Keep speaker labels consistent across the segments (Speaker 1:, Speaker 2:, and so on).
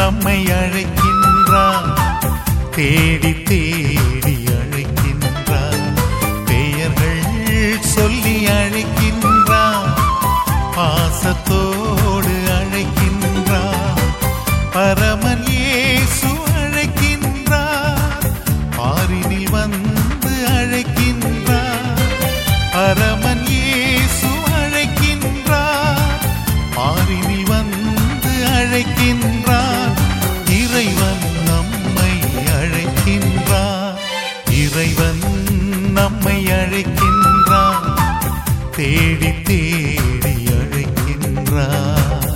Speaker 1: நம்மை அழைக்கின்றார் தேடி தேடி அழைக்கின்றார் பெயர்கள் சொல்லி அழைக்கின்றார் பாசத்தோடு அழைக்கின்றார் பரமன் இயேசு அழைக்கின்றார் பாரினில் வந்து அழைக்கின்றார் பரமன் இயேசு அழைக்கின்றார் பாரினில் வந்து அழைக்கின்றார் இறைவன் நம்மை அழைக்கின்றார் இறைவன் நம்மை அழைக்கின்றார் தேடி தேடி அழைக்கின்றார்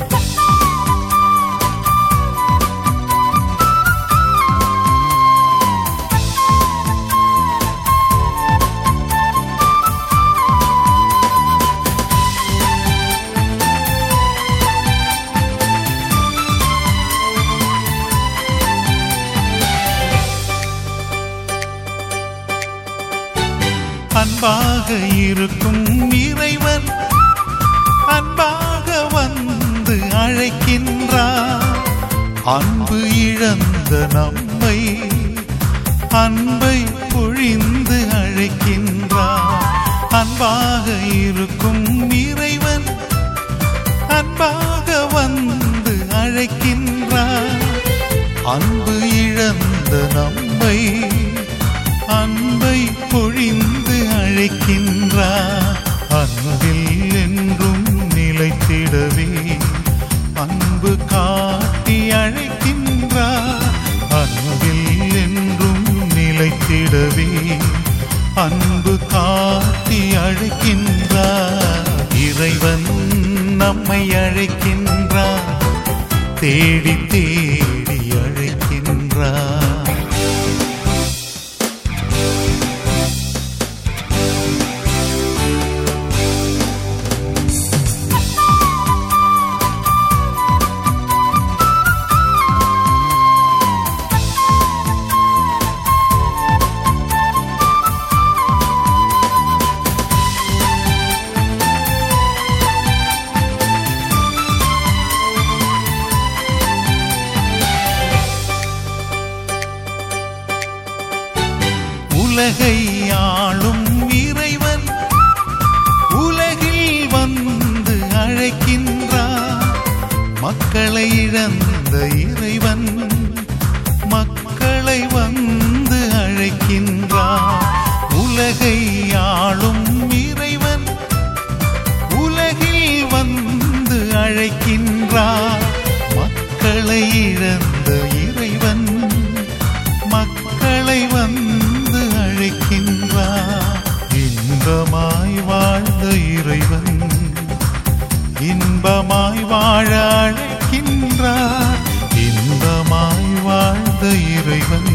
Speaker 1: அன்பாக இருக்கும் இறைவன் அன்பாக வந்து அழைக்கின்றார் அன்பு இழந்த நம்மை அன்பை பொழிந்து அழைக்கின்றார் அன்பாக இருக்கும் இறைவன் அன்பாக வந்து அழைக்கின்றார் அன்பு இழந்த நம்மை அன்பை பொழிந்து அழைக்கின்றார் அன்பில் என்றும் நிலைத்திடவே அன்பு காட்டி அழைக்கின்றார் அன்பில் என்றும் நிலைத்திடவே அன்பு காட்டி அழைக்கின்றார் இறைவன் நம்மை அழைக்கின்றார் தேடி தேடி அழைக்கின்றார் உலகை ஆளும் இறைவன் உலகில் வந்து அழைக்கின்றார் மக்களை இழந்த இறைவன் மக்களை வந்து அழைக்கின்றார் உலகை ஆளும் இறைவன் உலகில் வந்து அழைக்கின்றார் மக்களை இழந்த இறைவன் மக்களை வந்து அழைக்கின்றார் இன்பமாய் வாழ்ந்த இறைவன் இன்பமாய் வாழ அழைக்கின்றார் இன்பமாய் வாழ்ந்த இறைவன்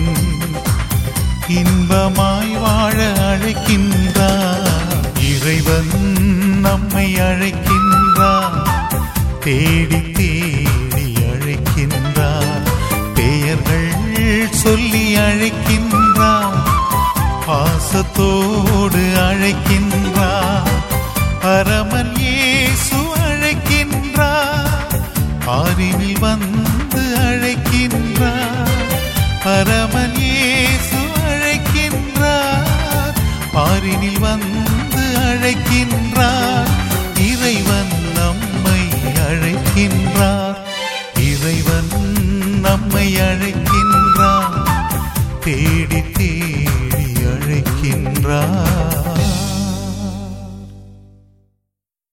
Speaker 1: இன்பமாய் வாழ அழைக்கின்றார் இறைவன் நம்மை அழைக்கின்றார் தேடி தேடி அழைக்கின்றார் பெயர்கள் சொல்லி அழைக்கின்றார் பாசத்தோடு அழைக்கின்றார் பரமன் இயேசு அழைக்கின்றார் ஆறினில் வந்து அழைக்கின்றார் பரமன் இயேசு அழைக்கின்றார் ஆறினில் வந்து அழைக்கின்றார் இறைவன் நம்மை அழைக்கின்றார் இறைவன் நம்மை அழைக்கின்றார் தேடி